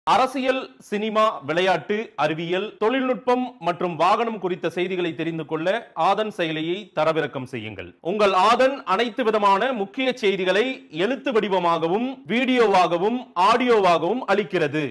அரசியல் சினிமா விளையாட்டு அறிவியல் தொழில்நுட்பம் மற்றும் வாகனம் குறித்த செய்திகளை தெரிந்து கொள்ள ஆதன் செயலியை தரவிறக்கம் செய்யுங்கள் உங்கள் ஆதன் அனைத்து விதமான முக்கிய செய்திகளை எழுத்து வடிவமாகவும் வீடியோவாகவும் ஆடியோவாகவும் அளிக்கிறது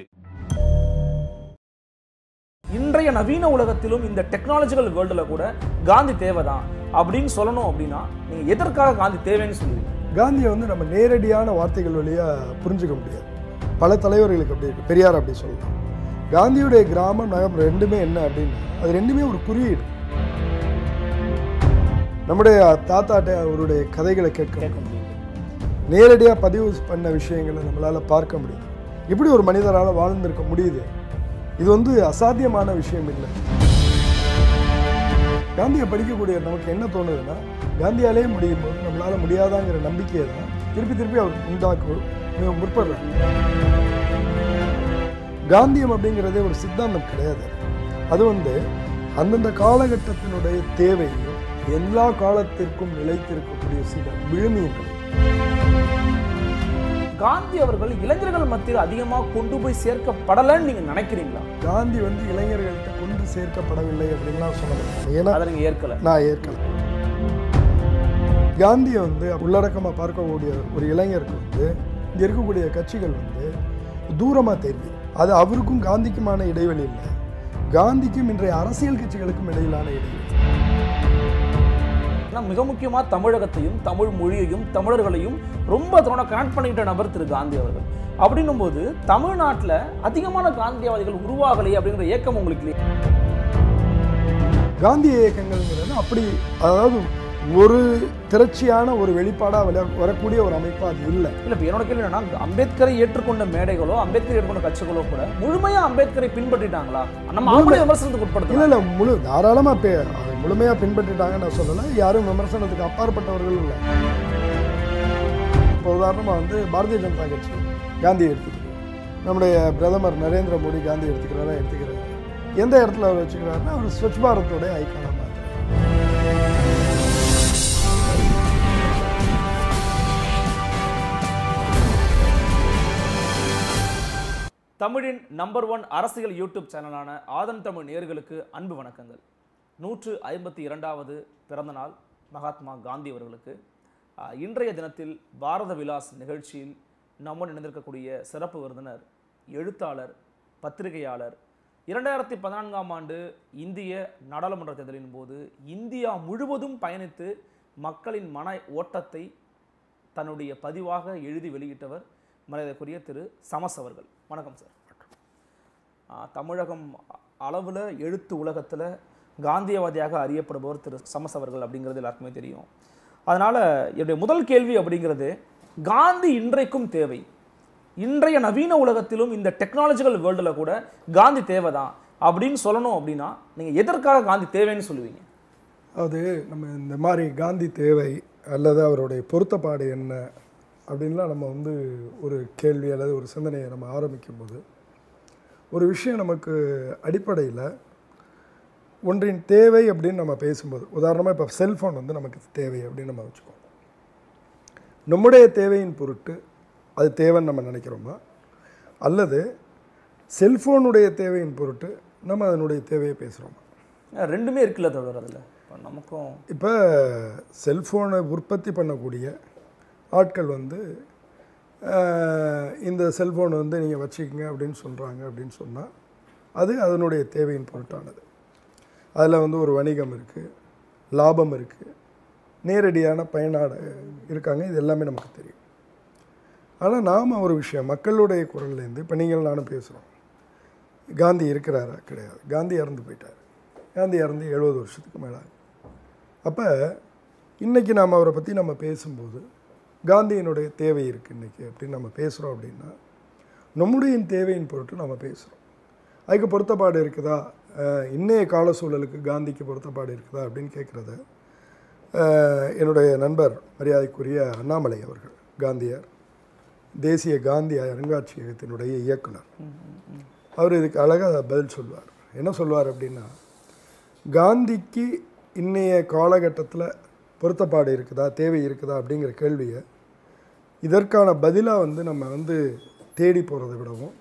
இன்றைய நவீன உலகத்திலும் இந்த டெக்னாலஜிக்கல் வேர்ல்டில் கூட காந்தி தேவைதான் அப்படின்னு சொல்லணும் அப்படின்னா நீங்க எதற்காக காந்தி தேவைன்னு சொல்லுவீங்க காந்தியை வந்து நம்ம நேரடியான வார்த்தைகள் வழியாக புரிஞ்சுக்க முடியாது பல தலைவர்களுக்கு அப்படி இருக்கு பெரியார் அப்படி சொல்லலாம் காந்தியுடைய கிராமம் நகரம் ரெண்டுமே என்ன அப்படின்னா அது ரெண்டுமே ஒரு குறியீடு நம்முடைய தாத்தாட்ட அவருடைய கதைகளை கேட்க கேட்க முடியும் நேரடியாக பதிவு பண்ண விஷயங்களை நம்மளால் பார்க்க முடியும் இப்படி ஒரு மனிதரால் வாழ்ந்திருக்க முடியுது இது வந்து அசாத்தியமான விஷயம் இல்லை காந்தியை படிக்கக்கூடிய நமக்கு என்ன தோணுதுன்னா காந்தியாலே முடியும் போது நம்மளால் முடியாதாங்கிற நம்பிக்கையை தான் திருப்பி திருப்பி அவர் உண்டாக்க மிக முற்படுறாங்க காந்தியம் அப்படிங்கிறதே ஒரு சித்தாந்தம் கிடையாது அது வந்து அந்தந்த காலகட்டத்தினுடைய தேவையும் எல்லா காலத்திற்கும் நிலைத்திருக்கக்கூடிய சில விழுமியங்கள் காந்தி அவர்கள் இளைஞர்கள் மத்தியில் அதிகமாக கொண்டு போய் சேர்க்கப்படலைன்னு நீங்க நினைக்கிறீங்களா காந்தி வந்து இளைஞர்கள்ட்ட கொண்டு சேர்க்கப்படவில்லை அப்படின்லாம் சொல்லலாம் ஏன்னா அதை நீங்க ஏற்கல நான் ஏற்கல காந்தியை வந்து உள்ளடக்கமாக பார்க்கக்கூடிய ஒரு இளைஞருக்கு வந்து இங்கே இருக்கக்கூடிய கட்சிகள் வந்து தூரமாக தெரியுது அது அவருக்கும் காந்திக்குமான இடைவெளி இல்லை காந்திக்கும் இன்றைய அரசியல் கட்சிகளுக்கும் இடையிலான இடைவெளி ஆனா மிக முக்கியமா தமிழகத்தையும் தமிழ் மொழியையும் தமிழர்களையும் ரொம்ப தோண கனெக்ட் பண்ணிக்கிட்ட நபர் திரு காந்தி அவர்கள் அப்படின்னும் போது தமிழ்நாட்டுல அதிகமான காந்தியவாதிகள் உருவாகலையே அப்படிங்கிற ஏக்கம் உங்களுக்கு இல்லையா? காந்திய இயக்கங்கள்ங்கிறது அப்படி அதாவது ஒரு திரட்சியான ஒரு வெளிப்பாடாக விள வரக்கூடிய ஒரு அமைப்பு அது இல்லை இல்ல இப்ப என்னோட கேள்வி என்னன்னா அம்பேத்கரை ஏற்றுக்கொண்ட மேடைகளோ அம்பேத்கரை ஏற்றுக்கொண்ட கட்சிகளோ கூட முழுமையா அம்பேத்கரை பின்பற்றிட்டாங்களா நம்ம அவங்களே விமர்சனத்துக்கு இல்லை உட்படுத்தலாம் இல்லை முழு தாராளமாக பே அதை முழுமையாக பின்பற்றிட்டாங்க நான் சொல்லலை யாரும் விமர்சனத்துக்கு அப்பாற்பட்டவர்கள் இல்லை இப்போ உதாரணமாக வந்து பாரதிய ஜனதா கட்சி காந்தி எடுத்துக்கிறது நம்முடைய பிரதமர் நரேந்திர மோடி காந்தி எடுத்துக்கிறாரா எடுத்துக்கிறாரு எந்த இடத்துல அவர் வச்சுக்கிறாருன்னா அவர் ஸ்வச் பாரத்தோடைய ஐக்கானாக மாற்றுறாரு தமிழின் நம்பர் ஒன் அரசியல் யூடியூப் சேனலான ஆதன் தமிழ் நேயர்களுக்கு அன்பு வணக்கங்கள் நூற்று ஐம்பத்தி இரண்டாவது பிறந்த நாள் மகாத்மா காந்தி அவர்களுக்கு ஆஹ், இன்றைய தினத்தில் பாரத விலாஸ் நிகழ்ச்சியில் நம்முடன் இணைந்திருக்கக்கூடிய சிறப்பு விருந்தினர் எழுத்தாளர் பத்திரிகையாளர் இரண்டாயிரத்தி பதினான்காம் ஆண்டு இந்திய நாடாளுமன்ற தேர்தலின் போது இந்தியா முழுவதும் பயணித்து மக்களின் மன ஓட்டத்தை தன்னுடைய பதிவாக எழுதி வெளியிட்டவர் மரியாதைக்குரிய திரு சமஸ் அவர்கள் வணக்கம் சார் ஆ, தமிழகம் அளவில் எழுத்து உலகத்தில் காந்தியவாதியாக அறியப்படுபவர் திரு சமஸ் அவர்கள் அப்படிங்கிறது எல்லாருக்குமே தெரியும் அதனால் என்னுடைய முதல் கேள்வி அப்படிங்கிறது காந்தி இன்றைக்கும் தேவை இன்றைய நவீன உலகத்திலும் இந்த டெக்னாலஜிக்கல் வேர்ல்டில் கூட காந்தி தேவைதான் அப்படின்னு சொல்லணும் அப்படின்னா நீங்கள் எதற்காக காந்தி தேவைன்னு சொல்லுவீங்க அது நம்ம இந்த மாதிரி காந்தி தேவை அல்லது அவருடைய பொருத்தப்பாடு என்ன அப்படின்லாம் நம்ம வந்து ஒரு கேள்வி அல்லது ஒரு சிந்தனையை நம்ம ஆரம்பிக்கும் போது ஒரு விஷயம் நமக்கு அடிப்படையில் ஒன்றின் தேவை அப்படின்னு நம்ம பேசும்போது உதாரணமாக இப்போ செல்ஃபோன் வந்து நமக்கு தேவை அப்படின்னு நம்ம வச்சுக்கோம் நம்முடைய தேவையின் பொருட்டு அது தேவைன்னு நம்ம நினைக்கிறோமா அல்லது செல்ஃபோனுடைய தேவையின் பொருட்டு நம்ம அதனுடைய தேவையை பேசுகிறோமா ரெண்டுமே இருக்குல்ல தொடர் அதில் இப்போ நமக்கும் இப்போ செல்ஃபோனை உற்பத்தி பண்ணக்கூடிய ஆட்கள் வந்து அஹ், இந்த செல்ஃபோனை வந்து நீங்கள் வச்சுக்கங்க அப்படின்னு சொல்கிறாங்க அப்படின்னு சொன்னால் அது அதனுடைய தேவையின் பொருட்டானது அதில் வந்து ஒரு வணிகம் இருக்குது லாபம் இருக்குது நேரடியான பயனாட இருக்காங்க இது எல்லாமே நமக்கு தெரியும் ஆனால் நாம் ஒரு விஷயம் மக்களுடைய குரல்லேருந்து இப்போ நீங்கள் நானும் பேசுகிறோம் காந்தி இருக்கிறாரா கிடையாது காந்தி இறந்து போயிட்டார் காந்தி இறந்து எழுபது வருஷத்துக்கு மேலே ஆகுது அப்போ இன்றைக்கி நாம் அவரை பற்றி நம்ம பேசும்போது காந்தியினுடைய தேவை இருக்குது இன்றைக்கி அப்படின்னு நம்ம பேசுகிறோம் அப்படின்னா நம்முடைய தேவையின் பொருட்டு நம்ம பேசுகிறோம் அதுக்கு பொருத்தப்பாடு இருக்குதா அஹ், இன்னைய கால சூழலுக்கு காந்திக்கு பொருத்தப்பாடு இருக்குதா அப்படின்னு கேட்குறத என்னுடைய நண்பர் மரியாதைக்குரிய அண்ணாமலை அவர்கள் காந்தியார் தேசிய காந்தி அருங்காட்சியகத்தினுடைய இயக்குனர் அவர் இதுக்கு அழகாக பதில் சொல்வார் என்ன சொல்வார் அப்படின்னா காந்திக்கு இன்னைய காலகட்டத்தில் பொருத்தப்பாடு இருக்குதா தேவை இருக்குதா அப்படிங்கிற கேள்வியை இதற்கான பதிலாக வந்து நம்ம வந்து தேடி போகிறத விடவும்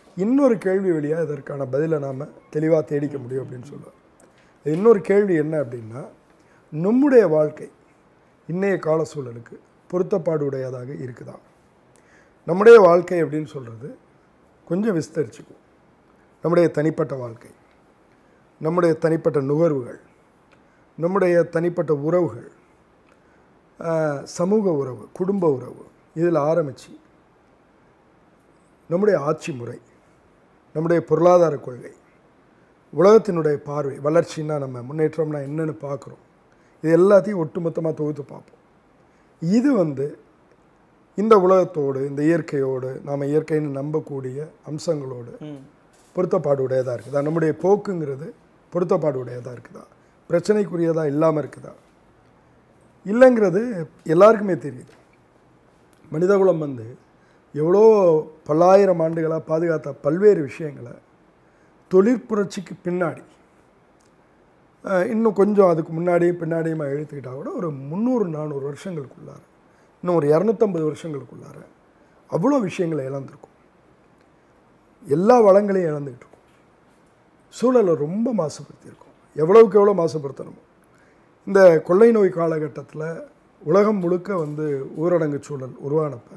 இன்னொரு கேள்வி வழியாக இதற்கான பதிலை நாம் தெளிவாக தேடிக்க முடியும் அப்படின்னு சொல்லுவார் இன்னொரு கேள்வி என்ன அப்படின்னா நம்முடைய வாழ்க்கை இன்றைய கால சூழலுக்கு பொருத்தப்பாடு உடையதாக இருக்குதா நம்முடைய வாழ்க்கை அப்படின்னு சொல்கிறது கொஞ்சம் விஸ்தரிச்சுக்கும் நம்முடைய தனிப்பட்ட வாழ்க்கை நம்முடைய தனிப்பட்ட நுகர்வுகள் நம்முடைய தனிப்பட்ட உறவுகள் ஆஹ், சமூக உறவு குடும்ப உறவு இதில் ஆரம்பித்து நம்முடைய ஆட்சி முறை நம்முடைய பொருளாதார கொள்கை உலகத்தினுடைய பார்வை வளர்ச்சின்னா நம்ம முன்னேற்றம்னா என்னன்னு பார்க்குறோம் இது எல்லாத்தையும் ஒட்டுமொத்தமாக தொகுத்து பார்ப்போம் இது வந்து இந்த உலகத்தோடு இந்த இயற்கையோடு நாம் இயற்கைன்னு நம்பக்கூடிய அம்சங்களோடு ம் பொருத்தப்பாடு உடையதாக இருக்குதா நம்முடைய போக்குங்கிறது பொருத்தப்பாடு உடையதாக இருக்குதா பிரச்சனைக்குரியதா இல்லாமல் இருக்குதா இல்லைங்கிறது எல்லாருக்குமே தெரியுது மனிதகுலம் வந்து எவ்வளோ பல்லாயிரம் ஆண்டுகளாக பாதுகாத்த பல்வேறு விஷயங்களை தொழிற்புரட்சிக்கு பின்னாடி அஹ், இன்னும் கொஞ்சம் அதுக்கு முன்னாடியும் பின்னாடியுமா எழுத்துக்கிட்டா கூட ஒரு முந்நூறு நானூறு வருஷங்களுக்குள்ளார இன்னும் ஒரு இரநூத்தம்பது வருஷங்களுக்குள்ளார அவ்வளோ விஷயங்களை இழந்திருக்கும் எல்லா வளங்களையும் இழந்துக்கிட்டு இருக்கும் சூழலை ரொம்ப மாசுபடுத்தியிருக்கோம் எவ்வளவுக்கு எவ்வளோ மாசுபடுத்தணுமோ இந்த கொள்ளை நோய் காலகட்டத்தில் உலகம் முழுக்க வந்து ஊரடங்கு சூழல் உருவானப்ப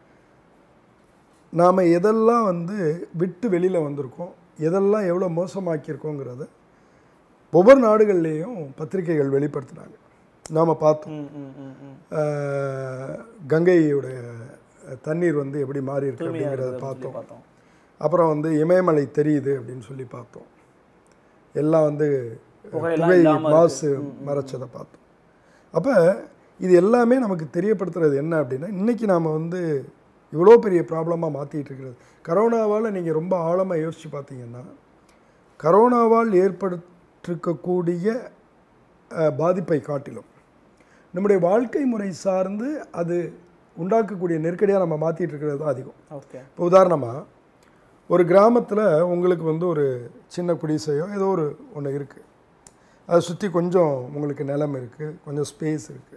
நாம் எதெல்லாம் வந்து விட்டு வெளியில் வந்திருக்கோம் எதெல்லாம் எவ்வளோ மோசமாக்கியிருக்கோங்கிறத ஒவ்வொரு நாடுகள்லேயும் பத்திரிகைகள் வெளிப்படுத்தினாங்க நாம் பார்த்தோம் ம் ம் ம் ம் ஆஹ், கங்கையுடைய தண்ணீர் வந்து எப்படி மாறி இருக்கு தூய்மையா அப்படிங்கிறத இருக்குது அப்படின்னு பார்த்தோம் சொல்லி பார்த்தோம் அப்புறம் வந்து இமயமலை தெரியுது அப்படின்னு சொல்லி பார்த்தோம் எல்லாம் வந்து புகையெல்லாம் புகை இல்லாம இருக்கு. மாசு மறைச்சதை பார்த்தோம் அப்போ இது எல்லாமே நமக்கு தெரியப்படுத்துறது என்ன அப்படின்னா இன்றைக்கி நாம் வந்து இவ்வளோ பெரிய ப்ராப்ளமாக மாற்றிட்டு இருக்கிறது கரோனாவால் நீங்கள் ரொம்ப ஆழமாக யோசித்து பார்த்தீங்கன்னா கரோனாவால் ஏற்பட்டிருக்கக்கூடிய அஹ், பாதிப்பை காட்டிலும் நம்முடைய வாழ்க்கை முறை சார்ந்து அது உண்டாக்கக்கூடிய நெருக்கடியாக நம்ம மாற்றிட்டு இருக்கிறது தான் அதிகம் ஓகே இப்போ உதாரணமாக ஒரு கிராமத்தில் உங்களுக்கு வந்து ஒரு சின்ன குடிசையோ ஏதோ ஒரு ஒன்று இருக்குது அதை சுற்றி கொஞ்சம் உங்களுக்கு நிலம் இருக்குது கொஞ்சம் ஸ்பேஸ் இருக்குது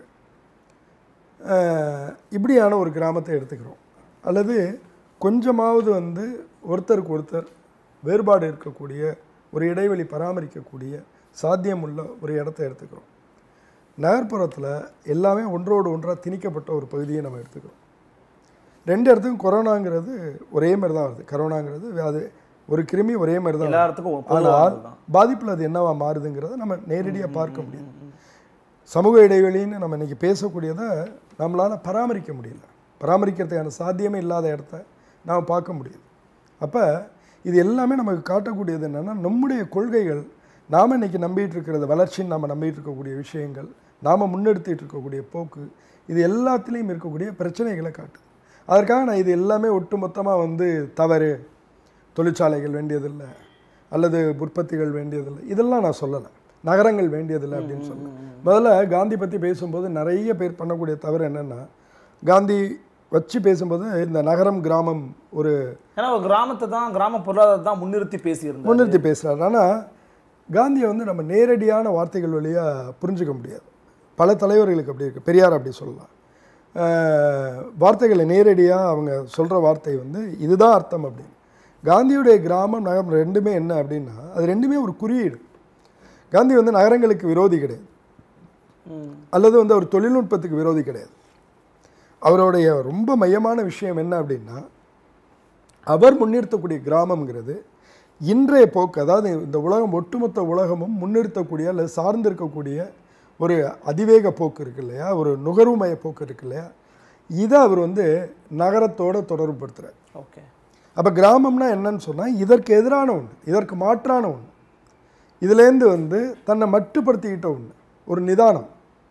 இப்படியான ஒரு கிராமத்தை எடுத்துக்கிறோம் அல்லது கொஞ்சமாவது வந்து ஒருத்தருக்கு ஒருத்தர் வேறுபாடு இருக்கக்கூடிய ஒரு இடைவெளி பராமரிக்கக்கூடிய சாத்தியமுள்ள ஒரு இடத்த எடுத்துக்கிறோம் நகர்ப்புறத்தில் எல்லாமே ஒன்றோடு ஒன்றாக திணிக்கப்பட்ட ஒரு பகுதியை நம்ம எடுத்துக்கிறோம் ரெண்டு இடத்துக்கும் கொரோனாங்கிறது ஒரே மாதிரி தான் வருது கரோனாங்கிறது அது ஒரு கிருமி ஒரே மாதிரி தான் வருது. எல்லாத்துக்கும் ஆனால் பொதுவானது தான் பாதிப்பில் அது என்னவா மாறுதுங்கிறத நம்ம நேரடியாக பார்க்க முடியும் சமூக இடைவெளின்னு நம்ம இன்னைக்கு பேசக்கூடியதை நம்மளால் பராமரிக்க முடியல பராமரிக்கிறதுக்கான சாத்தியமே இல்லாத இடத்த நாம் பார்க்க முடியுது அப்போ இது எல்லாமே நமக்கு காட்டக்கூடியது என்னென்னா நம்முடைய கொள்கைகள் நாம் இன்னைக்கு நம்பிட்டு இருக்கிறது வளர்ச்சின்னு நாம் நம்பிட்டு இருக்கக்கூடிய விஷயங்கள் நாம் முன்னெடுத்துட்டு இருக்கக்கூடிய போக்கு இது எல்லாத்துலேயும் இருக்கக்கூடிய பிரச்சனைகளை காட்டுது அதற்காக நான் இது எல்லாமே ஒட்டுமொத்தமாக வந்து தவறு தொழிற்சாலைகள் வேண்டியதில்லை அல்லது உற்பத்திகள் வேண்டியதில்லை இதெல்லாம் நான் சொல்லலை நகரங்கள் வேண்டியதில்லை அப்படின்னு சொல்லலை முதல்ல காந்தி பற்றி பேசும்போது நிறைய பேர் பண்ணக்கூடிய தவறு என்னென்னா காந்தி வச்சு பேசும்போது இந்த நகரம் கிராமம் ஒரு ஏன்னா ஒரு கிராமத்தை தான் கிராம பொருளாதாரத்தை தான் முன்னிறுத்தி பேசியிருந்தார் முன்னிறுத்தி பேசுகிறார் ஆனால் காந்தியை வந்து நம்ம நேரடியான வார்த்தைகள் வழியாக புரிஞ்சுக்க முடியாது பல தலைவர்களுக்கு அப்படி இருக்குது பெரியார் அப்படி சொல்லலாம் அஹ், வார்த்தைகளை நேரடியாக அவங்க சொல்கிற வார்த்தை வந்து இதுதான் அர்த்தம் அப்படின்னு காந்தியுடைய கிராமம் நகரம் ரெண்டுமே என்ன அப்படின்னா அது ரெண்டுமே ஒரு குறியீடு காந்தி வந்து நகரங்களுக்கு விரோதி கிடையாது ம் அல்லது வந்து அவர் தொழில்நுட்பத்துக்கு விரோதி கிடையாது அவருடைய ரொம்ப மையமான விஷயம் என்ன அப்படின்னா அவர் முன்னிறுத்தக்கூடிய கிராமம்ங்கிறது இன்றைய போக்கு அதாவது இந்த உலகம் ஒட்டுமொத்த உலகமும் முன்னிறுத்தக்கூடிய அல்லது சார்ந்து இருக்கக்கூடிய ஒரு அதிவேக போக்கு இருக்கு இல்லையா ஒரு நுகர்வுமய போக்கு இருக்கு இல்லையா இதை அவர் வந்து நகரத்தோட தொடர்புபடுத்துகிறார் ஓகே அப்போ கிராமம்னா என்னன்னு சொன்னால் இதற்கு எதிரான ஒன்று இதற்கு மாற்றான ஒன்று இதுலேருந்து வந்து தன்னை மட்டுப்படுத்திக்கிட்ட ஒன்று ஒரு நிதானம்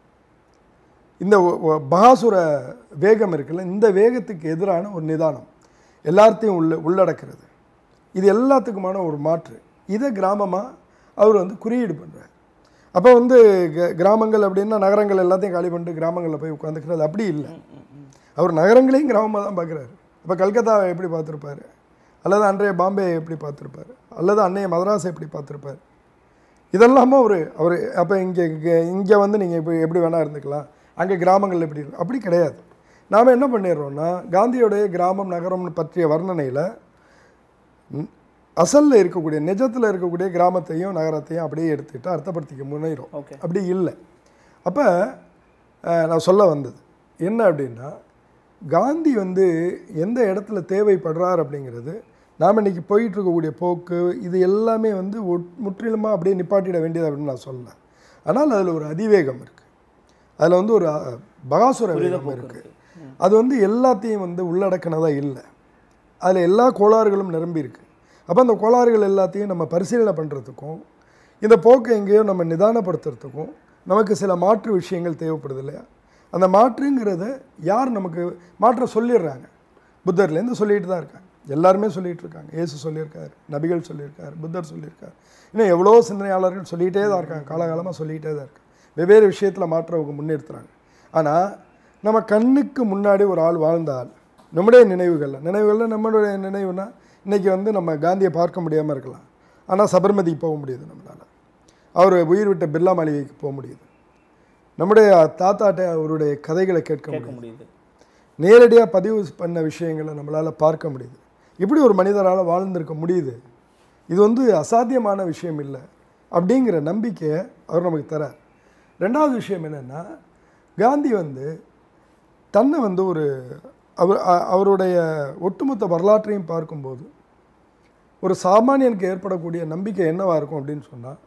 இந்த ஒ- ஒ- பகாசுர வேகம் இருக்குல்ல இந்த வேகத்துக்கு எதிரான ஒரு நிதானம் எல்லாத்தையும் உள்ள உள்ளடக்கிறது இது எல்லாத்துக்குமான ஒரு மாற்று இதை கிராமமாக அவர் வந்து குறியீடு பண்ணுறார் அப்போ வந்து க- கிராமங்கள் அப்படின்னா நகரங்கள் எல்லாத்தையும் காலி பண்ணிட்டு கிராமங்களில் போய் உட்காந்துக்கிறது அப்படி இல்லை அவர் நகரங்களையும் கிராமமாக தான் பார்க்குறாரு அப்போ கல்கத்தாவை எப்படி பார்த்துருப்பாரு அல்லது அன்றைய பாம்பே எப்படி பார்த்துருப்பாரு அல்லது அன்னைய மதராஸை எப்படி பார்த்துருப்பாரு இதெல்லாமும் அவர் அவர் அப்போ இங்கே இங்கே வந்து நீங்கள் இப்போ எப்படி வேணால் இருந்துக்கலாம் அங்கே கிராமங்கள் எப்படி இருக்கு அப்படி கிடையாது நாம் என்ன பண்ணிடுறோம்னா காந்தியோடைய கிராமம் நகரம்னு பற்றிய வர்ணனையில் ம், அசல்ல இருக்கக்கூடிய நிஜத்தில் இருக்கக்கூடிய கிராமத்தையும் நகரத்தையும் அப்படியே எடுத்துக்கிட்டு அர்த்தப்படுத்திக்க முன்னேறும் ஓகே அப்படி இல்லை அப்போ நான் சொல்ல வந்தது என்ன அப்படின்னா காந்தி வந்து எந்த இடத்துல தேவைப்படுறார் அப்படிங்கிறது நாம் இன்னைக்கு போயிட்டு இருக்கக்கூடிய போக்கு இது எல்லாமே வந்து ஒட்- முற்றிலுமா அப்படியே நிப்பாட்டிட வேண்டியது அப்படின்னு நான் சொல்லல ஆனால் அதில் ஒரு அதிவேகம் இருக்குது அதில் வந்து ஒரு அஹ், பகாசுர வேகம் இருக்குது அது வந்து எல்லாத்தையும் வந்து உள்ளடக்கினதா இல்லை அதில் எல்லா கோளாறுகளும் நிரம்பி இருக்கு அப்போ அந்த கோளாறுகள் எல்லாத்தையும் நம்ம பரிசீலனை பண்ணுறதுக்கும் இந்த போக்கை எங்கேயோ நம்ம நிதானப்படுத்துறதுக்கும் நமக்கு சில மாற்று விஷயங்கள் தேவைப்படுது இல்லையா அந்த மாற்றுங்கிறத யார் நமக்கு மாற்ற சொல்லிடுறாங்க புத்தர்லேருந்து சொல்லிட்டு தான் இருக்காங்க எல்லாருமே சொல்லிட்டு இருக்காங்க இயேசு சொல்லியிருக்காரு நபிகள் சொல்லியிருக்காரு புத்தர் சொல்லியிருக்காரு இன்னும் எவ்வளோ சிந்தனையாளர்கள் சொல்லிகிட்டே தான் இருக்காங்க காலகாலமாக சொல்லிகிட்டே தான் இருக்காங்க வெவ்வேறு விஷயத்தில் மாற்ற அவங்க முன்னிறுத்துறாங்க ஆனால் நம்ம கண்ணுக்கு முன்னாடி ஒரு ஆள் வாழ்ந்தால் நம்முடைய நினைவுகளில் நினைவுகளில் நம்மளுடைய நினைவுனா இன்றைக்கி வந்து நம்ம காந்தியை பார்க்க முடியாமல் இருக்கலாம் ஆனால் சபர்மதிக்கு போக முடியுது நம்மளால் அவர் உயிர் விட்ட பிர்லா மாளிகைக்கு போக முடியுது நம்முடைய தாத்தாட்ட அவருடைய கதைகளை கேட்க கேட்க முடியுது முடியுது நேரடியாக பதிவு பண்ண விஷயங்களை நம்மளால் பார்க்க முடியுது இப்படி ஒரு மனிதரால் வாழ்ந்திருக்க முடியுது இது வந்து அசாத்தியமான விஷயம் இல்லை அப்படிங்கிற நம்பிக்கையை அவர் நமக்கு தரார் ரெண்டாவது விஷயம் என்னென்னா காந்தி வந்து தன்னை வந்து ஒரு அவர் அ- அவருடைய ஒட்டுமொத்த வரலாற்றையும் பார்க்கும்போது ஒரு சாமானியனுக்கு ஏற்படக்கூடிய நம்பிக்கை என்னவா இருக்கும் அப்படின்னு சொன்னால்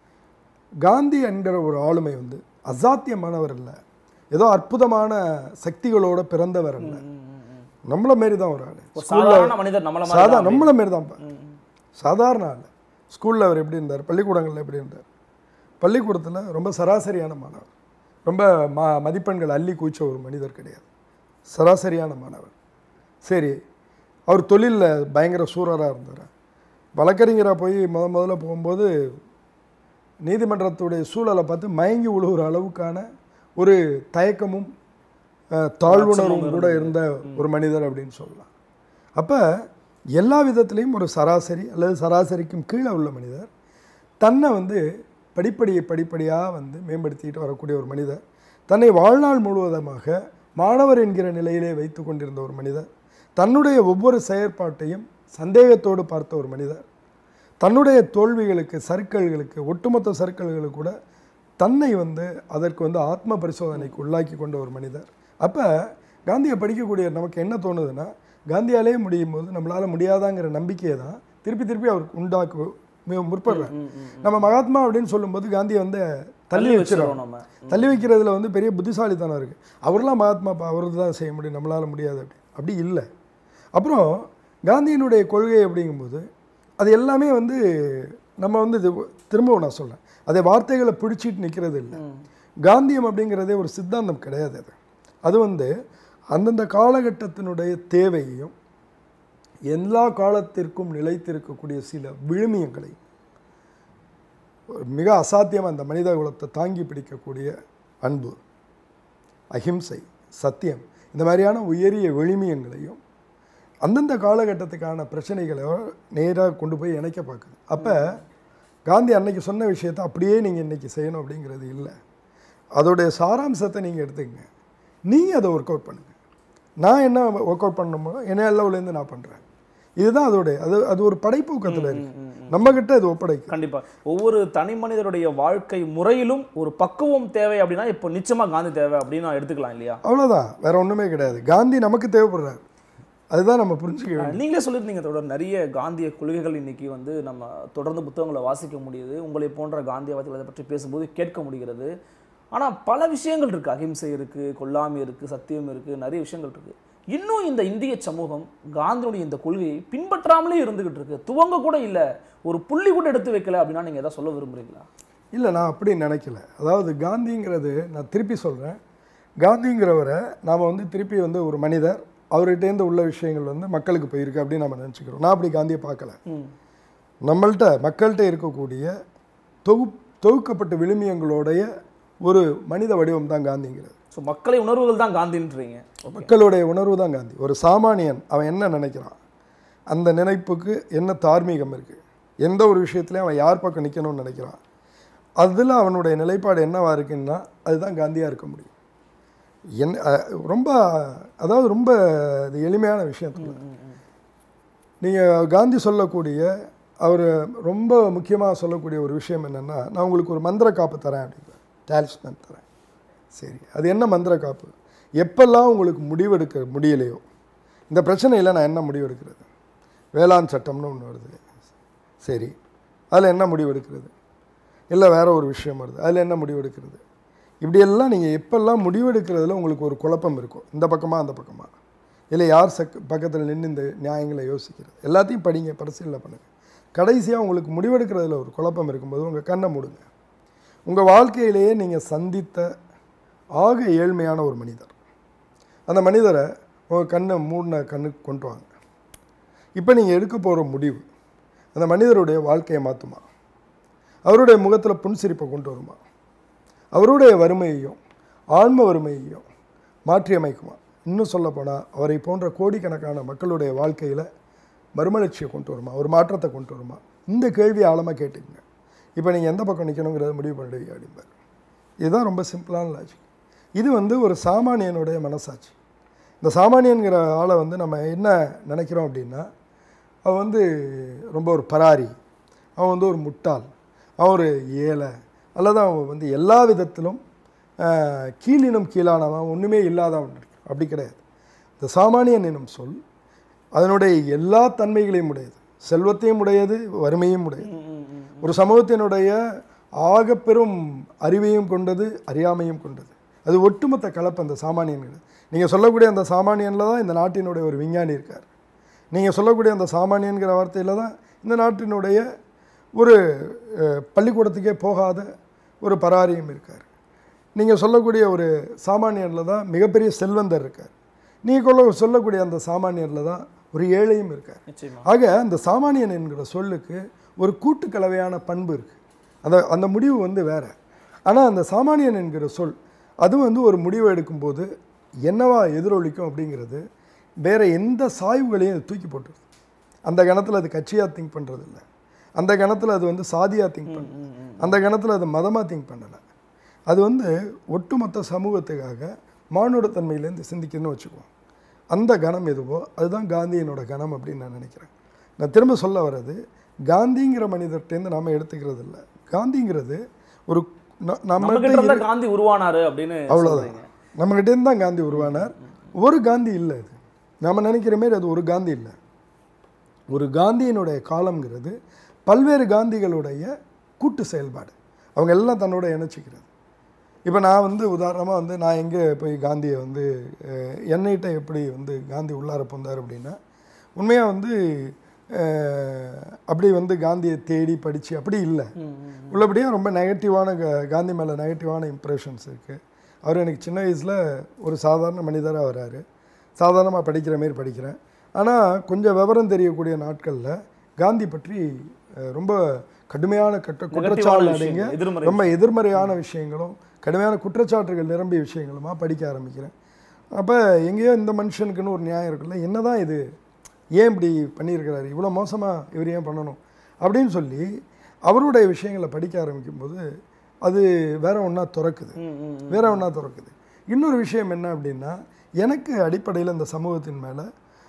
காந்தி என்கிற ஒரு ஆளுமை வந்து அசாத்தியமானவர் இல்லை ஏதோ அற்புதமான சக்திகளோட பிறந்தவர் அல்ல ம், ம், ம். நம்மள மாரி தான் ஒரு ஆள் ஒரு சாதாரண மனிதர் நம்மள மாதிரி சாதா தான் நம்மள மாரி தான் ம், ம். சாதாரண ஆள் ஸ்கூலில் அவர் எப்படி இருந்தார் பள்ளிக்கூடங்களில் எப்படி இருந்தார் பள்ளிக்கூடத்தில் ரொம்ப சராசரியான மாணவர் ரொம்ப ம மதிப்பெண்கள் அள்ளி கூச்ச ஒரு மனிதர் கிடையாது சராசரியான மாணவர் சரி அவர் தொழிலில் பயங்கர சூரராக இருந்தார் வழக்கறிஞராக போய் முத முதல்ல போகும்போது நீதிமன்றத்துடைய சூழலை பார்த்து மயங்கி விழுகிற அளவுக்கான ஒரு தயக்கமும் அஹ், தாழ்வுணர்வும் கூட இருந்த ஒரு மனிதர் அப்படின்னு சொல்லலாம் அப்போ எல்லா விதத்துலேயும் ஒரு சராசரி அல்லது சராசரிக்கும் கீழே உள்ள மனிதர் தன்னை வந்து படிப்படியை படிப்படியாக வந்து மேம்படுத்திக்கிட்டு வரக்கூடிய ஒரு மனிதர் தன்னை வாழ்நாள் முழுவதுமாக மாணவர் என்கிற நிலையிலே வைத்து கொண்டிருந்த ஒரு மனிதர் தன்னுடைய ஒவ்வொரு செயற்பாட்டையும் சந்தேகத்தோடு பார்த்த ஒரு மனிதர் தன்னுடைய தோல்விகளுக்கு சர்க்கல்களுக்கு ஒட்டுமொத்த சர்க்கல்களுக்கு கூட தன்னை வந்து அதற்கு வந்து ஆத்ம பரிசோதனைக்கு உள்ளாக்கி கொண்ட ஒரு மனிதர் அப்போ காந்தியை படிக்கக்கூடிய நமக்கு என்ன தோணுதுன்னா காந்தியாலே முடியும் போது நம்மளால் முடியாதாங்கிற நம்பிக்கையை தான் திருப்பி திருப்பி அவருக்கு உண்டாக்கு மு- முற்படுறார் ம், ம், ம். நம்ம மகாத்மா அப்படின்னு சொல்லும்போது காந்தியை வந்து தள்ளி வச்சிடும் வச்சிருவோம் நம்ம தள்ளி வைக்கிறதுல வந்து பெரிய புத்திசாலித்தனம் இருக்குது அவர்லாம் மகாத்மா அவர் தான் செய்ய முடியும் நம்மளால் முடியாது அப்படி அப்படி இல்லை அப்புறம் காந்தியினுடைய கொள்கை அப்படிங்கும்போது அது எல்லாமே வந்து நம்ம வந்து இது திரும்பவும் நான் சொல்கிறேன் அதை வார்த்தைகளை பிடிச்சிட்டு நிற்கிறது இல்லை ம். காந்தியம் அப்படிங்கிறதே ஒரு சித்தாந்தம் கிடையாது அது அது வந்து அந்தந்த காலகட்டத்தினுடைய தேவையையும் எல்லா காலத்திற்கும் நிலைத்திருக்கக்கூடிய சில விழுமியங்களை ஒரு மிக அசாத்தியமாக அந்த மனித குலத்தை தாங்கி பிடிக்கக்கூடிய அன்பு அஹிம்சை சத்தியம் இந்த மாதிரியான உயரிய விழுமியங்களையும் அந்தந்த காலகட்டத்துக்கான பிரச்சனைகளை நேராக கொண்டு போய் இணைக்க பார்க்குது அப்போ காந்தி அன்னைக்கு சொன்ன விஷயத்தை அப்படியே நீங்கள் இன்னைக்கு செய்யணும் அப்படிங்கிறது இல்லை அதோடைய சாராம்சத்தை நீங்கள் எடுத்துக்கங்க நீங்கள் அதை ஒர்க் அவுட் பண்ணுங்கள் நான் என்ன ஒர்க் அவுட் பண்ணணுமோ என்ன அளவுலேருந்து நான் பண்ணுறேன் இதுதான் அதோடைய அது அது ஒரு படைப்பூக்கத்தில் இருக்கு நம்மக்கிட்ட இது ஒப்படைக்கும் கண்டிப்பா ஒவ்வொரு தனி மனிதருடைய வாழ்க்கை முறையிலும் ஒரு பக்குவம் தேவை அப்படின்னா இப்போ நிச்சயமா காந்தி தேவை அப்படின்னு நான் எடுத்துக்கலாம் இல்லையா அவ்வளோதான் வேற ஒன்றுமே கிடையாது காந்தி நமக்கு தேவைப்படுறாரு அதுதான் நம்ம புரிஞ்சுக்க வேண்டியது நீங்களே சொல்லியிருந்தீங்க தொடர் நிறைய காந்திய கொள்கைகள் இன்னைக்கு வந்து நம்ம தொடர்ந்து புத்தகங்களை வாசிக்க முடியுது உங்களை போன்ற காந்தியவாதிகள் அதை பற்றி பேசும்போது கேட்க முடிகிறது ஆனா பல விஷயங்கள் இருக்கு அகிம்சை இருக்கு கொல்லாமை இருக்கு சத்தியம் இருக்கு நிறைய விஷயங்கள் இருக்கு இன்னும் இந்த இந்திய சமூகம் காந்தியுடைய இந்த கொள்கையை பின்பற்றாமலே இருந்துகிட்டு இருக்கு துவங்க கூட இல்ல ஒரு புள்ளி கூட எடுத்து வைக்கல அப்படின்னா நீங்க எதாவது சொல்ல விரும்புறீங்களா இல்லை நான் அப்படி நினைக்கல அதாவது காந்திங்கிறது நான் திருப்பி சொல்கிறேன் காந்திங்கிறவரை நாம் வந்து திருப்பி வந்து ஒரு மனிதர் அவர்கிட்டேருந்து உள்ள விஷயங்கள் வந்து மக்களுக்கு போயிருக்கு அப்படின்னு நம்ம நினச்சிக்கிறோம் நான் அப்படி காந்தியை பார்க்கல ம் நம்மள்ட்ட மக்கள்கிட்ட இருக்கக்கூடிய தொகு தொகுக்கப்பட்ட விழுமியங்களுடைய ஒரு மனித வடிவம் தான் காந்திங்கிறது ஸோ மக்களை உணர்வுகள் தான் காந்தின்றீங்க மக்களுடைய உணர்வு தான் காந்தி ஒரு சாமானியன் அவன் என்ன நினைக்கிறான் அந்த நினைப்புக்கு என்ன தார்மீகம் இருக்குது எந்த ஒரு விஷயத்துலையும் அவன் யார் பக்கம் நிற்கணும்னு நினைக்கிறான் அதில் அவனுடைய நிலைப்பாடு என்னவா இருக்குன்னா அதுதான் காந்தியாக இருக்க முடியும் என் அஹ், ரொம்ப அதாவது ரொம்ப இது எளிமையான விஷயத்தில் நீங்கள் காந்தி சொல்லக்கூடிய அவர் ரொம்ப முக்கியமாக சொல்லக்கூடிய ஒரு விஷயம் என்னென்னா நான் உங்களுக்கு ஒரு மந்திர காப்பு தரேன் அப்படிங்கிற டாலிஸ்மேன் தரேன் சரி அது என்ன மந்திர காப்பு எப்பெல்லாம் உங்களுக்கு முடிவெடுக்க முடியலையோ இந்த பிரச்சனையில் நான் என்ன முடிவெடுக்கிறது வேளாண் சட்டம்னு ஒன்று வருது சரி அதில் என்ன முடிவெடுக்கிறது இல்லை வேற ஒரு விஷயம் வருது அதில் என்ன முடிவெடுக்கிறது இப்படியெல்லாம் நீங்கள் எப்பெல்லாம் முடிவெடுக்கிறதுல உங்களுக்கு ஒரு குழப்பம் இருக்கும் இந்த பக்கமா அந்த பக்கமா இல்லை யார் சக் பக்கத்தில் நின்று இந்த நியாயங்களை யோசிக்கிறது எல்லாத்தையும் படிங்க பரிசீலனை பண்ணுங்கள் கடைசியாக உங்களுக்கு முடிவெடுக்கிறதுல ஒரு குழப்பம் இருக்கும்போது உங்கள் கண்ணை மூடுங்க உங்கள் வாழ்க்கையிலேயே நீங்கள் சந்தித்த ஆக ஏழ்மையான ஒரு மனிதர் அந்த மனிதரை உங்கள் கண்ணை மூடின கண்ணுக்கு கொண்டு வாங்க இப்போ நீங்கள் எடுக்க போகிற முடிவு அந்த மனிதருடைய வாழ்க்கையை மாற்றுமா அவருடைய முகத்தில் புன்சிரிப்பை கொண்டு வருமா அவருடைய வறுமையையும் ஆன்ம வறுமையையும் மாற்றி அமைக்குமா இன்னும் சொல்லப்போனால் அவரை போன்ற கோடிக்கணக்கான மக்களுடைய வாழ்க்கையில் மறுமலர்ச்சியை கொண்டு வருமா ஒரு மாற்றத்தை கொண்டு வருமா இந்த கேள்வி ஆழமாக கேட்டுக்குங்க இப்போ நீங்கள் எந்த பக்கம் நிற்கணுங்கிறத முடிவு பண்ணிடுவீங்க அப்படிம்பார் இதுதான் ரொம்ப சிம்பிளான லாஜிக் இது வந்து ஒரு சாமானியனுடைய மனசாட்சி இந்த சாமானியன்கிற ஆளை வந்து நம்ம என்ன நினைக்கிறோம் அப்படின்னா அவன் வந்து ரொம்ப ஒரு பராரி அவன் வந்து ஒரு முட்டாள் அவன் ஒரு ஏழை அல்லது அவன் வந்து எல்லா விதத்திலும் ஆஹ், கீழினும் கீழானவன் ஒன்றுமே இல்லாதவன் அப்படி கிடையாது இந்த சாமானியன் எனும் சொல் அதனுடைய எல்லா தன்மைகளையும் உடையது செல்வத்தையும் உடையது வறுமையும் உடையது ஒரு சமூகத்தினுடைய ஆகப்பெரும் அறிவையும் கொண்டது அறியாமையும் கொண்டது அது ஒட்டுமொத்த கலப்பு அந்த சாமானியன்கள் நீங்கள் சொல்லக்கூடிய அந்த சாமானியனில் தான் இந்த நாட்டினுடைய ஒரு விஞ்ஞானி இருக்கார் நீங்கள் சொல்லக்கூடிய அந்த சாமானியன்கிற வார்த்தையில் தான் இந்த நாட்டினுடைய ஒரு அஹ், பள்ளிக்கூடத்துக்கே போகாத ஒரு பராரியும் இருக்கார் நீங்கள் சொல்லக்கூடிய ஒரு சாமானியரில் தான் மிகப்பெரிய செல்வந்தர் இருக்கார் நீங்கள் கொள்ள சொல்லக்கூடிய அந்த சாமானியரில் தான் ஒரு ஏழையும் இருக்கார் நிச்சயமா ஆக அந்த சாமானியன் என்கிற சொல்லுக்கு ஒரு கூட்டு கலவையான பண்பு இருக்குது அந்த அந்த முடிவு வந்து வேற ஆனால் அந்த சாமானியன் என்கிற சொல் அது வந்து ஒரு முடிவு எடுக்கும்போது என்னவா எதிரொலிக்கும் அப்படிங்கிறது வேற எந்த சாய்வுகளையும் அது தூக்கி போட்டுருது அந்த கணத்தில் அது கட்சியாக திங்க் பண்ணுறது இல்லை அந்த கணத்தில் அது வந்து சாதியாக திங்க் பண்ணல அந்த கணத்தில் அது மதமாக திங்க் பண்ணலை அது வந்து ஒட்டுமொத்த சமூகத்துக்காக மானுடத்தன்மையிலேருந்து சிந்திக்கணும்னு வச்சுக்குவோம் அந்த கணம் எதுவோ அதுதான் காந்தியினோட கணம் அப்படின்னு நான் நினைக்கிறேன் நான் திரும்ப சொல்ல வர்றது காந்திங்கிற மனிதர்கிட்டேருந்து நாம் எடுத்துக்கிறது இல்லை காந்திங்கிறது ஒரு ந- நம்ம நம்மகிட்ட கிட்ட இருந்தா காந்தி உருவானாரு அப்படின்னு அவ்வளோதான் சொல்றீங்க. நம்மகிட்டேருந்து தான் காந்தி உருவானார் ஒரு காந்தி இல்லை இது நாம் நினைக்கிற மாரி அது ஒரு காந்தி இல்லை ஒரு காந்தியினுடைய காலம்ங்கிறது பல்வேறு காந்திகளுடைய கூட்டு செயல்பாடு அவங்க எல்லாம் தன்னோட இணைச்சிக்கிறது இப்போ நான் வந்து உதாரணமாக வந்து நான் எங்கே போய் காந்தியை வந்து அஹ், என்னைட்ட எப்படி வந்து காந்தி உள்ளார போந்தார் அப்படின்னா உண்மையாக வந்து அஹ், அப்படி வந்து காந்தியை தேடி படித்து அப்படி இல்லை உள்ளபடியாக ரொம்ப நெகட்டிவான கா- காந்தி மேலே நெகட்டிவான இம்ப்ரெஷன்ஸ் இருக்குது அவர் எனக்கு சின்ன வயசில் ஒரு சாதாரண மனிதராக வராரு சாதாரணமாக படிக்கிற மாரி படிக்கிறேன் ஆனால் கொஞ்சம் விவரம் தெரியக்கூடிய நாட்களில் காந்தி பற்றி அஹ், ரொம்ப கடுமையான கட்ட குற்றச்சாட்டு அடைங்க விஷயங்கள், எதிர்மறை ரொம்ப எதிர்மறையான விஷயங்களும் கடுமையான குற்றச்சாட்டுகள் நிரம்பிய விஷயங்களுமா படிக்க ஆரம்பிக்கிறேன் அப்போ எங்கேயோ இந்த மனுஷனுக்குன்னு ஒரு நியாயம் இருக்குல்ல என்னதான் இது ஏன் இப்படி பண்ணியிருக்கிறாரு இவ்வளோ மோசமாக இவர் ஏன் பண்ணணும் அப்படின்னு சொல்லி அவருடைய விஷயங்களை படிக்க ஆரம்பிக்கும்போது அது வேற ஒன்றா திறக்குது ம், ம், ம். வேற ஒன்றா திறக்குது இன்னொரு விஷயம் என்ன அப்படின்னா எனக்கு அடிப்படையில் இந்த சமூகத்தின் மேலே